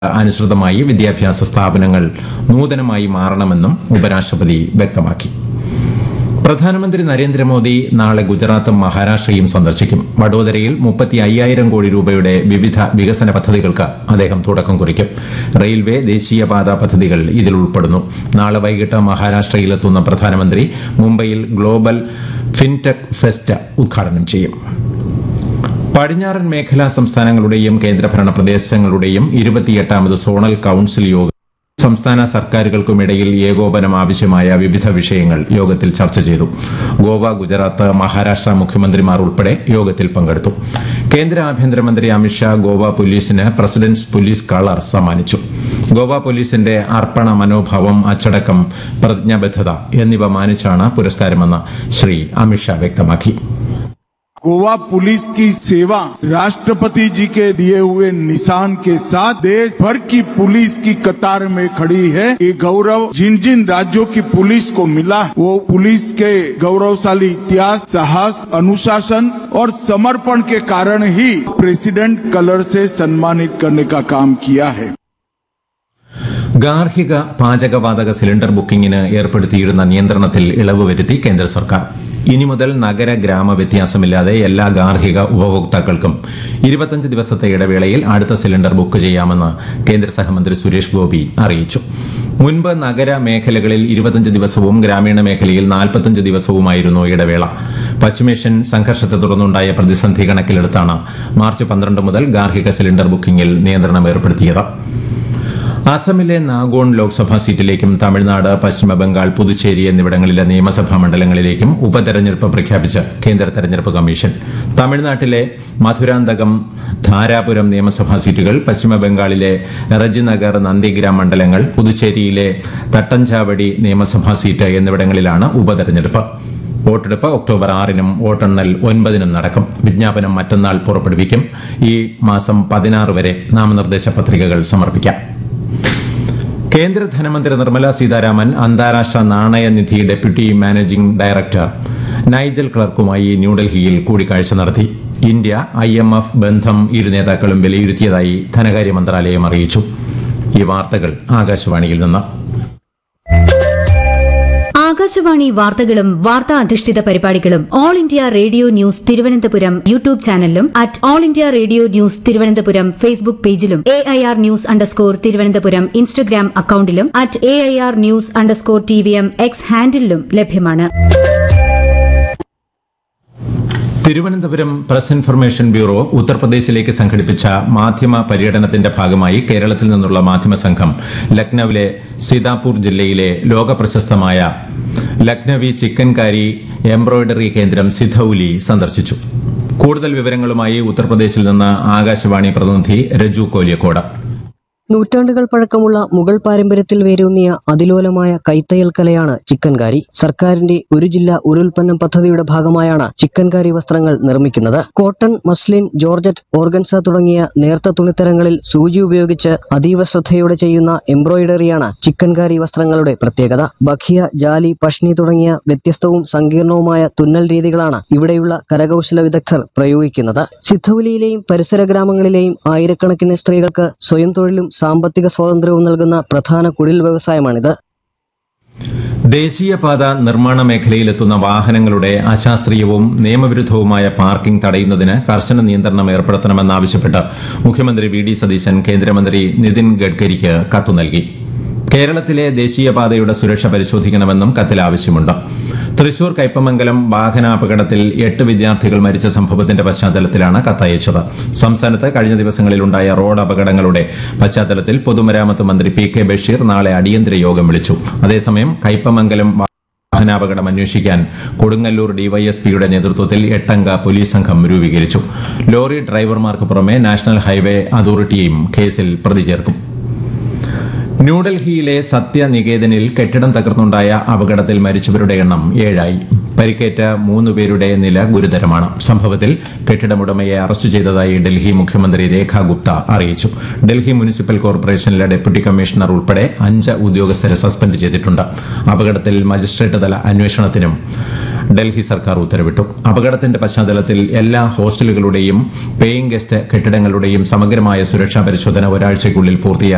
അനുസൃതമായി വിദ്യാഭ്യാസ സ്ഥാപനങ്ങൾ നൂതനമായി മാറണമെന്നും ഉപരാഷ്ട്രപതി വ്യക്തമാക്കി പ്രധാനമന്ത്രി നരേന്ദ്രമോദി നാളെ ഗുജറാത്തും മഹാരാഷ്ട്രയും സന്ദർശിക്കും വഡോദരയിൽ മുപ്പത്തി അയ്യായിരം കോടി രൂപയുടെ വിവിധ വികസന പദ്ധതികൾക്ക് അദ്ദേഹം തുടക്കം കുറിക്കും റെയിൽവേ ദേശീയപാത പദ്ധതികൾ ഇതിൽ ഉൾപ്പെടുന്നു നാളെ വൈകിട്ട് മഹാരാഷ്ട്രയിലെത്തുന്ന പ്രധാനമന്ത്രി മുംബൈയിൽ ഗ്ലോബൽ ഫിൻടെക് ഫെസ്റ്റ് ഉദ്ഘാടനം ചെയ്യും പടിഞ്ഞാറൻ മേഖലാ സംസ്ഥാനങ്ങളുടെയും കേന്ദ്രഭരണ പ്രദേശങ്ങളുടെയും ഇരുപത്തിയെട്ടാമത് സോണൽ കൌൺസിൽ യോഗം സംസ്ഥാന സർക്കാരുകൾക്കുമിടയിൽ ഏകോപനം ആവശ്യമായ വിവിധ വിഷയങ്ങൾ യോഗത്തിൽ ചർച്ച ചെയ്തു ഗോവ ഗുജറാത്ത് മഹാരാഷ്ട്ര മുഖ്യമന്ത്രിമാർ ഉൾപ്പെടെ യോഗത്തിൽ പങ്കെടുത്തു കേന്ദ്ര ആഭ്യന്തരമന്ത്രി അമിത്ഷാ ഗോവ പോലീസിന് പ്രസിഡന്റ്സ് പോലീസ് കളർ സമ്മാനിച്ചു ഗോവ പോലീസിന്റെ അർപ്പണ മനോഭാവം അച്ചടക്കം പ്രതിജ്ഞാബദ്ധത എന്നിവ മാനിച്ചാണ് പുരസ്കാരമെന്ന് ശ്രീ അമിത്ഷാ വ്യക്തമാക്കി गोवा पुलिस की सेवा राष्ट्रपति जी के दिए हुए निशान के साथ देश भर की पुलिस की कतार में खड़ी है ये गौरव जिन जिन राज्यों की पुलिस को मिला वो पुलिस के गौरवशाली इतिहास साहस अनुशासन और समर्पण के कारण ही प्रेसिडेंट कलर से सम्मानित करने का काम किया है ഗാർഹിക പാചകവാതക സിലിണ്ടർ ബുക്കിംഗിന് ഏർപ്പെടുത്തിയിരുന്ന നിയന്ത്രണത്തിൽ ഇളവ് വരുത്തി കേന്ദ്ര സർക്കാർ ഇനി മുതൽ നഗര ഗ്രാമ വ്യത്യാസമില്ലാതെ എല്ലാ ഗാർഹിക ഉപഭോക്താക്കൾക്കും ഇരുപത്തഞ്ച് ദിവസത്തെ ഇടവേളയിൽ അടുത്ത സിലിണ്ടർ ബുക്ക് ചെയ്യാമെന്ന് കേന്ദ്ര സഹമന്ത്രി സുരേഷ് ഗോപി അറിയിച്ചു മുൻപ് നഗര മേഖലകളിൽ ഇരുപത്തഞ്ച് ദിവസവും ഗ്രാമീണ മേഖലയിൽ നാൽപ്പത്തഞ്ച് ദിവസവുമായിരുന്നു ഇടവേള പശ്ചിമേഷ്യൻ സംഘർഷത്തെ തുടർന്നുണ്ടായ പ്രതിസന്ധി കണക്കിലെടുത്താണ് മാർച്ച് പന്ത്രണ്ട് മുതൽ ഗാർഹിക സിലിണ്ടർ ബുക്കിംഗിൽ നിയന്ത്രണം ഏർപ്പെടുത്തിയത് അസമിലെ നാഗോൺ ലോക്സഭാ സീറ്റിലേക്കും തമിഴ്നാട് പശ്ചിമബംഗാൾ പുതുച്ചേരി എന്നിവിടങ്ങളിലെ നിയമസഭാ മണ്ഡലങ്ങളിലേക്കും ഉപതെരഞ്ഞെടുപ്പ് പ്രഖ്യാപിച്ച് കേന്ദ്ര തെരഞ്ഞെടുപ്പ് കമ്മീഷൻ തമിഴ്നാട്ടിലെ മധുരാന്തകം ധാരാപുരം നിയമസഭാ സീറ്റുകൾ പശ്ചിമബംഗാളിലെ റജിനഗർ നന്ദിഗ്രാം മണ്ഡലങ്ങൾ പുതുച്ചേരിയിലെ തട്ടഞ്ചാവടി നിയമസഭാ സീറ്റ് എന്നിവിടങ്ങളിലാണ് ഉപതെരഞ്ഞെടുപ്പ് വോട്ടെടുപ്പ് ഒക്ടോബർ ആറിനും വോട്ടെണ്ണൽ ഒൻപതിനും നടക്കും വിജ്ഞാപനം മറ്റന്നാൾ പുറപ്പെടുവിക്കും ഈ മാസം പതിനാറ് വരെ നാമനിർദ്ദേശ പത്രികകൾ സമർപ്പിക്കാം കേന്ദ്ര ധനമന്ത്രി നിർമ്മല സീതാരാമൻ അന്താരാഷ്ട്ര നാണയനിധി ഡെപ്യൂട്ടി മാനേജിംഗ് ഡയറക്ടർ നൈജൽ ക്ലർക്കുമായി ന്യൂഡൽഹിയിൽ കൂടിക്കാഴ്ച നടത്തി ഇന്ത്യ ഐ എം എഫ് ബന്ധം ഇരു നേതാക്കളും വിലയിരുത്തിയതായി ധനകാര്യ മന്ത്രാലയം അറിയിച്ചു ഈ വാർത്തകൾ ആകാശവാണിയിൽ നിന്ന് ആകാശവാണി വാർത്തകളും വാർത്താ അധിഷ്ഠിത പരിപാടികളും All India Radio news Thiruvananthapuram YouTube ചാനലിലും at All India Radio news Thiruvananthapuram Facebook പേജിലും A I R news underscore Thiruvananthapuram Instagram അക്കൌണ്ടിലും at A I R news underscore T V M X ഹാൻഡിലും ലഭ്യമാണ് തിരുവനന്തപുരം പ്രസ് ഇൻഫർമേഷൻ ബ്യൂറോ ഉത്തർപ്രദേശിലേക്ക് സംഘടിപ്പിച്ച മാധ്യമ പര്യടനത്തിന്റെ ഭാഗമായി കേരളത്തിൽ നിന്നുള്ള മാധ്യമ സംഘം ലക്നൌവിലെ സീതാപൂർ ജില്ലയിലെ ലോകപ്രശസ്തമായ ലക്നവി ചിക്കൻകാരി എംബ്രോയിഡറി കേന്ദ്രം സിധൌലി സന്ദർശിച്ചു കൂടുതൽ വിവരങ്ങളുമായി ഉത്തർപ്രദേശിൽ നിന്ന് ആകാശവാണി പ്രതിനിധി രജു കോലിയക്കോട് നൂറ്റാണ്ടുകൾ പഴക്കമുള്ള മുഗൾ പാരമ്പര്യത്തിൽ വേരൂന്നിയ അതിലോലമായ കൈത്തയ്യൽ കലയാണ് ചിക്കൻകാരി സർക്കാരിന്റെ ഒരു ജില്ല ഒരു ഉൽപ്പന്നം പദ്ധതിയുടെ ഭാഗമായാണ് ചിക്കൻകാരി വസ്ത്രങ്ങൾ നിർമ്മിക്കുന്നത് കോട്ടൺ മസ്ലിൻ ജോർജറ്റ് ഓർഗൻസ തുടങ്ങിയ നേർത്ത തുണിത്തരങ്ങളിൽ സൂചി ഉപയോഗിച്ച് അതീവ ശ്രദ്ധയോടെ ചെയ്യുന്ന എംബ്രോയിഡറിയാണ് ചിക്കൻകാരി വസ്ത്രങ്ങളുടെ പ്രത്യേകത ബഖിയ ജാലി പഷ്ണി തുടങ്ങിയ വ്യത്യസ്തവും സങ്കീർണവുമായ തുന്നൽ രീതികളാണ് ഇവിടെയുള്ള കരകൗശല വിദഗ്ധർ പ്രയോഗിക്കുന്നത് സിദ്ധൌലിയിലെയും പരിസര ഗ്രാമങ്ങളിലെയും ആയിരക്കണക്കിന് സ്ത്രീകൾക്ക് സ്വയം തൊഴിലും സാമ്പത്തിക സ്വാതന്ത്ര്യവും നൽകുന്ന പ്രധാന കുടിൽ വ്യവസായമാണിത് ദേശീയപാത നിർമ്മാണ മേഖലയിലെത്തുന്ന വാഹനങ്ങളുടെ അശാസ്ത്രീയവും നിയമവിരുദ്ധവുമായ പാർക്കിംഗ് തടയുന്നതിന് കർശന നിയന്ത്രണം ഏർപ്പെടുത്തണമെന്നാവശ്യപ്പെട്ട് മുഖ്യമന്ത്രി വി ഡി സതീശൻ കേന്ദ്രമന്ത്രി നിതിൻ ഗഡ്കരിക്ക് കത്തു നൽകി കേരളത്തിലെ ദേശീയപാതയുടെ സുരക്ഷ പരിശോധിക്കണമെന്നും കത്തിൽ ആവശ്യമുണ്ട് തൃശൂർ കയ്പമംഗലം വാഹനാപകടത്തിൽ എട്ട് വിദ്യാർത്ഥികൾ മരിച്ച സംഭവത്തിന്റെ പശ്ചാത്തലത്തിലാണ് കത്തയച്ചത് സംസ്ഥാനത്ത് കഴിഞ്ഞ ദിവസങ്ങളിലുണ്ടായ റോഡ് അപകടങ്ങളുടെ പശ്ചാത്തലത്തിൽ പൊതുമരാമത്ത് മന്ത്രി പി കെ ബഷീർ നാളെ അടിയന്തര യോഗം വിളിച്ചു അതേസമയം കയ്പമംഗലം വാഹനാപകടം അന്വേഷിക്കാൻ കൊടുങ്ങല്ലൂർ ഡിവൈഎസ്പിയുടെ നേതൃത്വത്തിൽ എട്ടംഗ പോലീസ് സംഘം രൂപീകരിച്ചു ലോറി ഡ്രൈവർമാർക്ക് പുറമെ നാഷണൽ ഹൈവേ അതോറിറ്റിയും കേസിൽ പ്രതി ചേർക്കും ന്യൂഡൽഹിയിലെ സത്യനികേതനിൽ കെട്ടിടം തകർന്നുണ്ടായ അപകടത്തിൽ മരിച്ചവരുടെ എണ്ണം ഏഴായി പരിക്കേറ്റ മൂന്ന് പേരുടെ നില ഗുരുതരമാണ് സംഭവത്തിൽ കെട്ടിടമുടമയെ അറസ്റ്റ് ചെയ്തതായി ഡൽഹി മുഖ്യമന്ത്രി രേഖ ഗുപ്ത അറിയിച്ചു ഡൽഹി മുനിസിപ്പൽ കോർപ്പറേഷനിലെ ഡെപ്യൂട്ടി കമ്മീഷണർ ഉൾപ്പെടെ അഞ്ച് ഉദ്യോഗസ്ഥരെ സസ്പെൻഡ് ചെയ്തിട്ടുണ്ട് അപകടത്തിൽ മജിസ്ട്രേറ്റ് തല അന്വേഷണത്തിനും ഡൽഹി സർക്കാർ ഉത്തരവിട്ടു അപകടത്തിന്റെ പശ്ചാത്തലത്തിൽ എല്ലാ ഹോസ്റ്റലുകളുടെയും പേയിങ് ഗസ്റ്റ് കെട്ടിടങ്ങളുടെയും സമഗ്രമായ സുരക്ഷാ പരിശോധന ഒരാഴ്ചയ്ക്കുള്ളിൽ പൂർത്തിയാക്കി